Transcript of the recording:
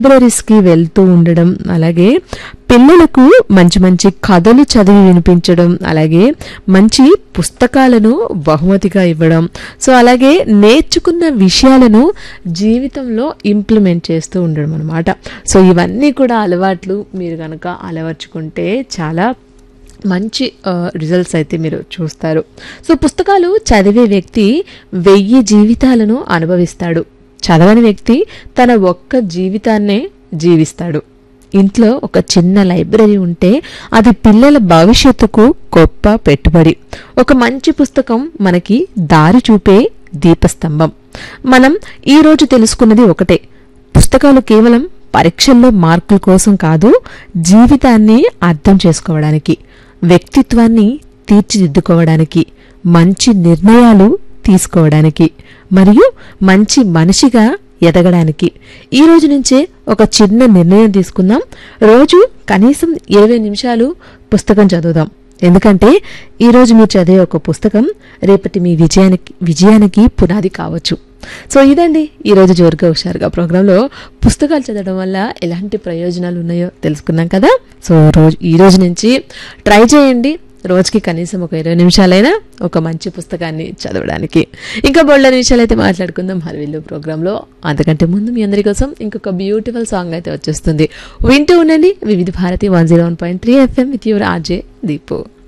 లైబ్రరీస్కి వెళ్తూ ఉండడం అలాగే పిల్లలకు మంచి మంచి కథలు చదివి వినిపించడం అలాగే మంచి పుస్తకాలను బహుమతిగా ఇవ్వడం సో అలాగే నేర్చుకున్న విషయాలను జీవితంలో ఇంప్లిమెంట్ చేస్తూ ఉండడం అనమాట సో ఇవన్నీ కూడా అలవాట్లు మీరు కనుక అలవర్చుకుంటే చాలా మంచి రిజల్ట్స్ అయితే మీరు చూస్తారు సో పుస్తకాలు చదివే వ్యక్తి వెయ్యి జీవితాలను అనుభవిస్తాడు చదవని వ్యక్తి తన ఒక్క జీవితాన్నే జీవిస్తాడు ఇంట్లో ఒక చిన్న లైబ్రరీ ఉంటే అది పిల్లల భవిష్యత్తుకు గొప్ప పెట్టుబడి ఒక మంచి పుస్తకం మనకి దారి చూపే దీపస్తంభం మనం ఈరోజు తెలుసుకున్నది ఒకటే పుస్తకాలు కేవలం పరీక్షల్లో మార్కుల కోసం కాదు జీవితాన్ని అర్థం చేసుకోవడానికి వ్యక్తిత్వాన్ని తీర్చిదిద్దుకోవడానికి మంచి నిర్ణయాలు తీసుకోవడానికి మరియు మంచి మనిషిగా ఎదగడానికి ఈ రోజు నుంచే ఒక చిన్న నిర్ణయం తీసుకుందాం రోజు కనీసం ఇరవై నిమిషాలు పుస్తకం చదువుదాం ఎందుకంటే ఈరోజు మీరు చదివే ఒక పుస్తకం రేపటి మీ విజయానికి విజయానికి పునాది కావచ్చు సో ఇదండి ఈరోజు జోరుగా హుషారుగా ప్రోగ్రాంలో పుస్తకాలు చదవడం వల్ల ఎలాంటి ప్రయోజనాలు ఉన్నాయో తెలుసుకున్నాం కదా సో రోజు ఈ రోజు నుంచి ట్రై చేయండి రోజుకి కనీసం ఒక ఇరవై నిమిషాలైనా ఒక మంచి పుస్తకాన్ని చదవడానికి ఇంకా బొళ్ళ నిమిషాలు అయితే మాట్లాడుకుందాం హర్విల్లు ప్రోగ్రాంలో అంతకంటే ముందు మీ అందరి కోసం ఇంకొక బ్యూటిఫుల్ సాంగ్ అయితే వచ్చేస్తుంది వింటూ ఉండండి Vividh Bharati one zero one point three FM with your RJ Deepu